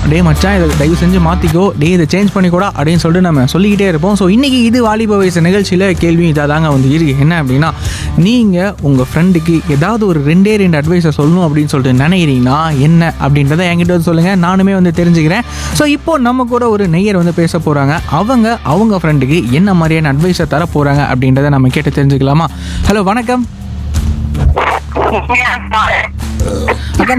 டே மச்சான் இதை தயவு செஞ்சு மாற்றிக்கோ டே இதை சேஞ்ச் பண்ணிக்கூடா அப்படின்னு சொல்லிட்டு நம்ம சொல்லிக்கிட்டே இருப்போம் ஸோ இன்றைக்கி இது வாலிப வயசு நிகழ்ச்சியில் கேள்வியும் இதாக தாங்க வந்து இருக்கு என்ன அப்படின்னா நீங்கள் உங்கள் ஃப்ரெண்டுக்கு ஏதாவது ஒரு ரெண்டே ரெண்டு அட்வைஸை சொல்லணும் அப்படின்னு சொல்லிட்டு நினைக்கிறீங்கன்னா என்ன அப்படின்றத என்கிட்ட வந்து சொல்லுங்கள் நானுமே வந்து தெரிஞ்சுக்கிறேன் ஸோ இப்போ நம்ம கூட ஒரு நெய்யர் வந்து பேச போகிறாங்க அவங்க அவங்க ஃப்ரெண்டுக்கு என்ன மாதிரியான அட்வைஸை தர போகிறாங்க அப்படின்றத நம்ம கேட்டு தெரிஞ்சுக்கலாமா ஹலோ வணக்கம் அக்கா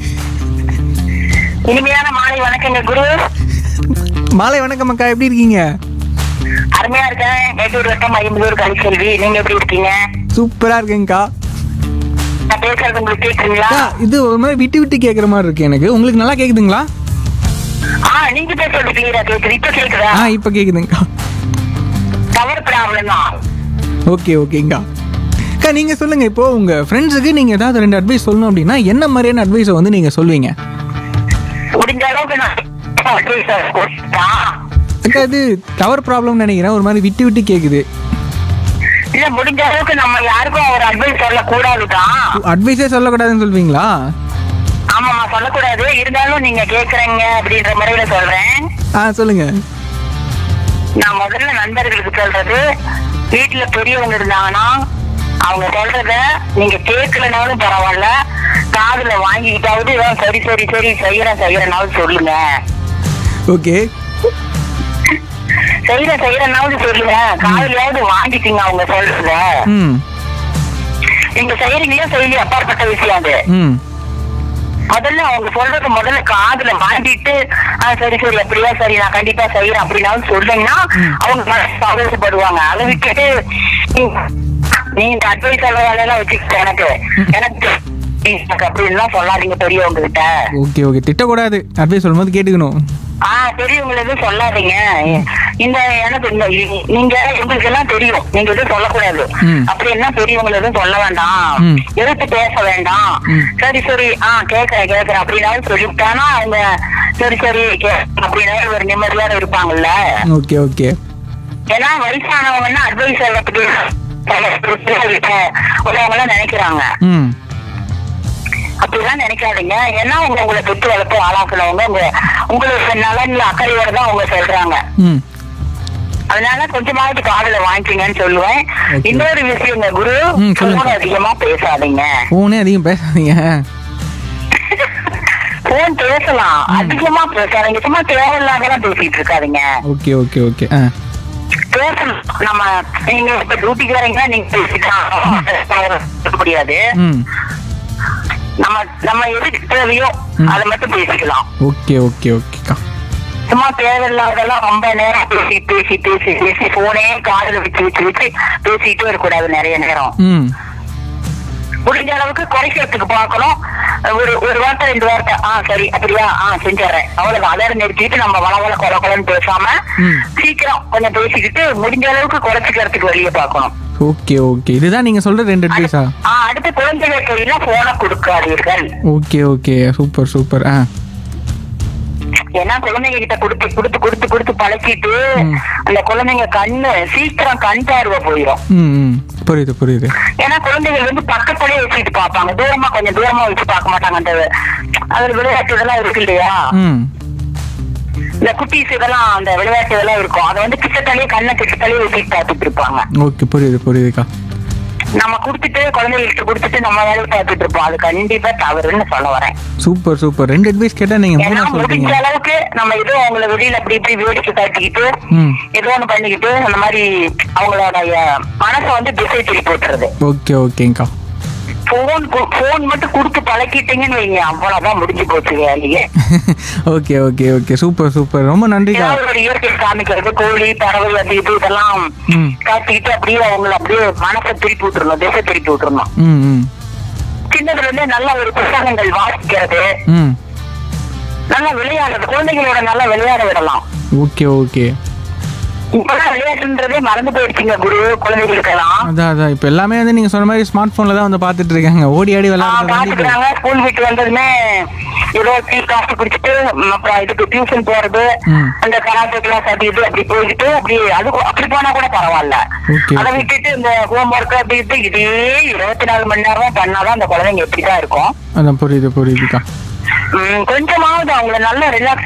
இனிமையான மாலை வணக்கங்க குரு மாலை வணக்கம் அக்கா எப்படி இருக்கீங்க அருமையா இருக்கேன் மேட்டூர் வட்டம் ஐம்பதூர் கலிச்செல்வி நீங்க எப்படி இருக்கீங்க சூப்பரா இருக்குங்கக்கா நான் பேசுறது உங்களுக்கு கேக்குறீங்களா அக்கா, இது ஒரு மாதிரி விட்டு விட்டு கேட்குற மாதிரி இருக்கு எனக்கு உங்களுக்கு நல்லா கேக்குதுங்களா ஆ நீங்க பேசுறது கிளியரா கேக்குது இப்ப கேக்குதா ஆ இப்போ கேக்குதுங்கக்கா டவர் ப்ராப்ளம் தான் ஓகே ஓகேங்கக்கா அக்கா நீங்க சொல்லுங்க இப்போ உங்க ஃப்ரெண்ட்ஸுக்கு நீங்க ஏதாவது ரெண்டு அட்வைஸ் சொல்லணும் அப்படின்னா என்ன மாதிரியான அட்வைஸை வந்து நீங்க சொல்வீங்க முடிஞ்ச அளவுக்கு நான் advice அ கொடுத்தேன். அக்கா இது டவர் ப்ராப்ளம் நினைக்கிறேன் ஒரு மாதிரி விட்டு விட்டு கேக்குது இல்ல முடிஞ்ச அளவுக்கு நம்ம யாருக்கும் ஒரு அட்வைஸ் சொல்ல கூடாதுதான் அட்வைஸே சொல்லக்கூடாதுன்னு சொல்வீங்களா ஆமாமா சொல்லக்கூடாது இருந்தாலும் நீங்க கேக்குறீங்க அப்படின்ற முறையில சொல்றேன் ஆ சொல்லுங்க நான் முதல்ல நண்பர்களுக்கு சொல்றது வீட்டுல பெரியவங்க இருந்தாங்கன்னா அவங்க சொல்றத நீங்க கேட்கலனாலும் பரவாயில்ல காதுல வாங்கிக்கிட்டாவது "இதான் சரி சரி சரி செய்யறேன் செய்யறேனாவது சொல்லுங்க ஓகே செய்யறேன் செய்யறேனாவது சொல்லுங்க காதுலயாவது வாங்கிட்டீங்க அவங்க சொல்றத ம் நீங்க செய்யறீங்களோ செய்யலையோ அப்பாற்பட்ட விஷயம் அது ம் முதல்ல அவங்க சொல்றது முதல்ல காதுல வாங்கிட்டு "ஆ, சரி சரி அப்படியா சரி நான் கண்டிப்பா செய்யறேன் அப்படின்னாலும் சொல்லுங்கன்னா அவங்க மனசு சந்தோஷப்படுவாங்க அதை விட்டுட்டு நீ- நீ இந்த அட்வைஸ் வேலையெல்லாம் வச்சுக்கிட்ட எனக்கு எனக்கு எனக்கு அப்படின்லாம் சொல்லாதீங்க பெரியவங்க கிட்ட ஓகே ஓகே திட்டக்கூடாது அட்வைஸ் சொல்லும்போது கேட்டுக்கணும் ஆ பெரியவங்களை எதுவும் சொல்லாதீங்க இந்த எனக்கு இந்த நீங்க உங்களுக்கு எல்லாம் தெரியும் நீங்க எதுவும் சொல்லக்கூடாது ம். அப்படி என்ன பெரியவங்களை எதுவும் சொல்ல வேண்டாம் ம். எதிர்த்து பேச வேண்டாம் ம். சரி சரி ஆ கேக்குறேன் கேக்குறேன் அப்படின்னாலும் சொல்லிவிட்டானா அவங்க சரி சரி கே- அப்படின்னாலும் ஒரு நிம்மதியோட இருப்பாங்கல்ல ஓகே ஓகே ஏன்னா வயசானவங்கன்னா அட்வைஸ் சொல்லத்துக்கு உள்ளவங்க எல்லாம் நினைக்கிறாங்க ம் அப்படிலாம் நினைக்காதீங்க ஏன்னா உங்க உங்களை பெற்று வளர்த்து ஆளாக்குனவங்க உங்க உங்களுக்கு நலன்ல அக்கறையோட தான் அவங்க சொல்றாங்க ம் அதனால கொஞ்சமாவது காதுல வாங்கிக்கங்கன்னு சொல்லுவேன் Okay. இன்னொரு விஷயங்க குரு ம், சொல்லுங்க. போன் அதிகமா பேசாதீங்க ஃபோனே அதிகம் பேசாதீங்க போன் பேசலாம் அதிகமா பேசாதீங்க சும்மா தேவையில்லாதெல்லாம் பேசிட்டு இருக்காதீங்க ஓகே ஓகே ஓகே ஆ பேசணும் நம்ம நீங்க இப்ப டியூட்டிக்கு வரீங்கன்னா நீங்க பேசிக்கலாம் முடியாது ம் நம்ம நம்ம எதுக்கு தேவையோ ம். அதை மட்டும் பேசிக்கலாம் ஓகே ஓகே ஓகேக்கா சும்மா தேவையில்லாதெல்லாம் ரொம்ப நேரம் பேசி பேசி பேசி பேசி போனே காதுல வச்சு வச்சு வச்சு பேசிட்டே இருக்கக்கூடாது நிறைய நேரம் ம் முடிஞ்ச அளவுக்கு குறைக்கிறதுக்கு பார்க்கணும் ஒரு ஒரு வார்த்தை ரெண்டு வார்த்தை ஆ சரி அப்படியா ஆ செஞ்சிடறேன் அவ்வளவுதான் அதோட நிறுத்திட்டு நம்ம வள வள கொல கொலன்னு பேசாம ம். சீக்கிரம் கொஞ்சம் பேசிக்கிட்டு முடிஞ்ச அளவுக்கு குறைச்சிக்கிறதுக்கு வெளியே பார்க்கணும் ஓகே ஓகே இதுதான் நீங்கள் சொல்கிற ரெண்டு அட்வைஸா ஆ அடுத்து குழந்தைகள் கையில போனை கொடுக்காதீர்கள் ஓகே ஓகே சூப்பர் சூப்பர் ஆ ஏன்னா குழந்தைங்க கிட்ட கொடுத்து கொடுத்து கொடுத்து கொடுத்து பழக்கிட்டு ம். அந்த குழந்தைங்க கண்ணு சீக்கிரம் கண் பார்வை போயிடும் ம் ம் புரியுது புரியுது ஏன்னா குழந்தைகள் வந்து பக்கத்துலயே வச்சுட்டு பார்ப்பாங்க தூரமா கொஞ்சம் தூரமா வச்சு பார்க்க மாட்டாங்க அந்த அது விளையாட்டு இதெல்லாம் இருக்கு இல்லையா ம் இந்த குட்டீஸ் இதெல்லாம் அந்த விளையாட்டு இதெல்லாம் இருக்கும் அதை வந்து கிட்டத்தலையே கண்ணை கிட்டத்தலையே வச்சுட்டு பார்த்துட்டு இருப்பாங்க ஓகே புரியுது புரியுதுக்கா நம்ம கொடுத்துட்டு குழந்தைகளுக்கு கொடுத்துட்டு நம்ம வேலையை பார்த்துட்டு இருப்போம் அது கண்டிப்பா தவறுன்னு சொல்ல வரேன் சூப்பர் சூப்பர் ரெண்டு அட்வைஸ் கேட்டால் நீங்கள் ஏன்னா மூணா முடிஞ்ச சொல்கிறீங்க அளவுக்கு நம்ம ஏதோ அவங்கள வெளியில அப்படி இப்படி வேடிக்கை காட்டிக்கிட்டு ம் ஏதோ ஒண்ணு பண்ணிக்கிட்டு அந்த மாதிரி அவங்களோட மனசை வந்து திசை திருப்பி விட்டுறது ஓகே ஓகேங்க்கா போன் போன் மட்டும் கொடுத்து பழக்கிட்டீங்கன்னு வைங்க அவ்வளவுதான் முடிஞ்சு போச்சு வேலையே okay okay okay super super ரொம்ப நன்றிக்கா ஏதாவது ஒரு இயற்கை காமிக்கிறது கோழி பறவை அது இது இதெல்லாம் ம் காட்டிக்கிட்டு அப்படியே அவங்கள அப்படியே மனசை திருப்பி விட்டுறணும் திசை திருப்பி விட்டுறணும் ம் ம் சின்னதுல இருந்தே நல்ல ஒரு புத்தகங்கள் வாசிக்கிறது ம் நல்லா விளையாடுறது குழந்தைகளோட நல்லா விளையாட விடலாம் ஓகே ஓகே இப்பெல்லாம் விளையாட்டுன்றதே மறந்து போயிடுச்சுங்க குரு குழந்தைகளுக்கெல்லாம் அதான் அதான் இப்போ எல்லாமே வந்து நீங்கள் சொன்ன மாதிரி ஸ்மார்ட் ஃபோனில் தான் வந்து பார்த்துட்டு இருக்காங்க ஓடி ஆடி விளையாடுறது வந்து இப்போ பாத்துக்கிறாங்க ஸ்கூல் விட்டு வந்ததுமே ஏதோ டீ காஃபி குடிச்சிட்டு ம், அப்புறம் இதுக்கு டியூஷன் போறது ம். அந்த கராத்தே கிளாஸ் அது இது அப்படி போயிட்டு அப்படி அது கூட- அப்படி போனா கூட பரவாயில்ல Okay, அதை okay. விட்டுட்டு இந்த ஹோம் ஒர்க் அப்படி இது இதே இருபத்தி நாலு மணி நேரம் பண்ணாதான் அந்த குழந்தைங்க எப்படிதான் இருக்கும் அதான் புரியுது புரியுதுக்கா ம், கொஞ்சமாவது அவங்கள நல்லா ரிலாக்ஸ்